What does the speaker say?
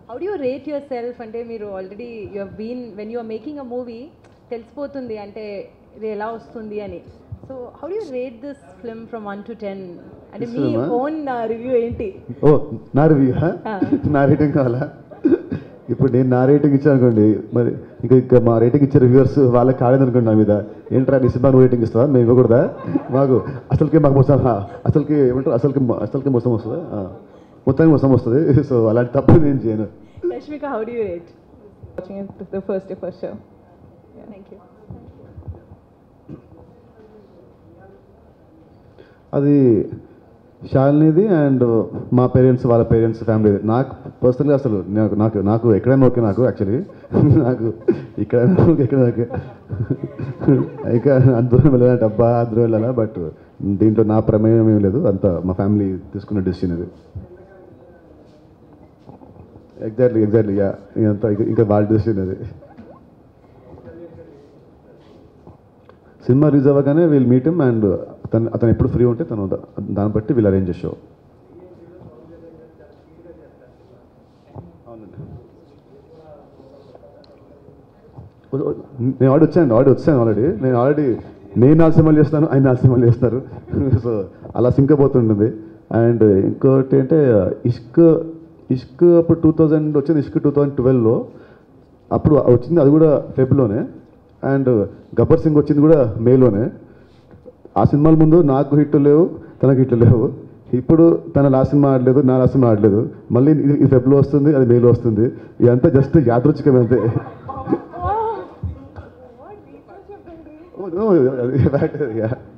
How do you rate your self అంటే మీరు already you have been when you are making a movie తెలిసిపోతుంది అంటే ఇది ఎలా వస్తుంది అని so how do you rate this film from one to ten అంటే మీ This film, ah? Own review ఏంటి ఓ నా రివ్యూ Ah. నా రేటింగ్ కావాలా ఇప్పుడు నేను నా రేటింగ్ ఇచ్చాను అనుకోండి మరి ఇంకా ఇంకా మా రేటింగ్ ఇచ్చే రివ్యూవర్స్ వాళ్ళకి కాలేదనుకోండి నా మీద ఏంట్రా నీ సినిమా నువ్వు రేటింగ్ ఇస్తావా మేము ఇవ్వకూడదా మాకు అసలుకే మాకు మోసం ఆ, అసలుకి ఏమంటారు అసలుకి అసలుకి మోసం వస్తుందా ఆ, మొత్తానికి మోసం వస్తుంది సో అలాంటి తప్పు నేను చేయను Rashmika how do you rate watching it the first day first show. Thank you అది శాలినిది అండ్ మా పేరెంట్స్ వాళ్ళ పేరెంట్స్ ఫ్యామిలీ నాకు పర్సనల్గా అసలు నాకు నాకు నాకు ఎక్కడైనా ఓకే నాకు యాక్చువల్లీ నాకు ఇక్కడైనా ఓకే ఎక్కడ ఓకే ఇంకా అంత దూరం వెళ్ళాలంటే అబ్బా అంత దూరం వెళ్ళాలా బట్ దీంట్లో నా ప్రమేయం ఏం లేదు అంత మా ఫ్యామిలీ తీసుకున్న డెసిషన్ ఇది ఎగ్జాక్ట్లీ ఎగ్జాక్ట్లీ యా ఇదంతా ఇంకా- ఇంకా వాళ్ళ డెసిషన్ అది సినిమా రిలీజ్ అవ్వగానే వీళ్ళు మీట్ అండ్ అతను అతను ఎప్పుడు ఫ్రీ ఉంటే తను దా- దాన్ని బట్టి వీళ్ళు అరేంజ్ షో నేను ఆల్రెడీ వచ్చాను ఆల్రెడీ వచ్చాను ఆల్రెడీ నేను ఆల్రెడీ నేను నాలుగు సినిమాలు చేస్తాను ఆయన నాలుగు సినిమాలు చేస్తారు సో అలా సింక్ అయిపోతుంటుంది అండ్ ఇంకోటి అంటే ఇష్క్ ఇష్క్ అప్పుడు టూ థౌజండ్ వచ్చింది ఇష్క్ టూ థౌజండ్ ట్వెల్వ్లో అప్పుడు వచ్చింది అది కూడా ఫెబ్లోనే అండ్ గబ్బర్ సింగ్ వచ్చింది కూడా మేలోనే ఆ సినిమాల ముందు నాకు హిట్లు లేవు తనకు హిట్లు లేవు ఇప్పుడు తన లాస్ట్ సినిమా ఆడలేదు నా లాస్ట్ సినిమా ఆడలేదు మళ్ళీ ఇది ఇది ఫెబ్లో వస్తుంది అది మేలో వస్తుంది ఇదంతా జస్ట్ యాదృచ్ఛికం అంతే Oh, no, అది fact, yeah.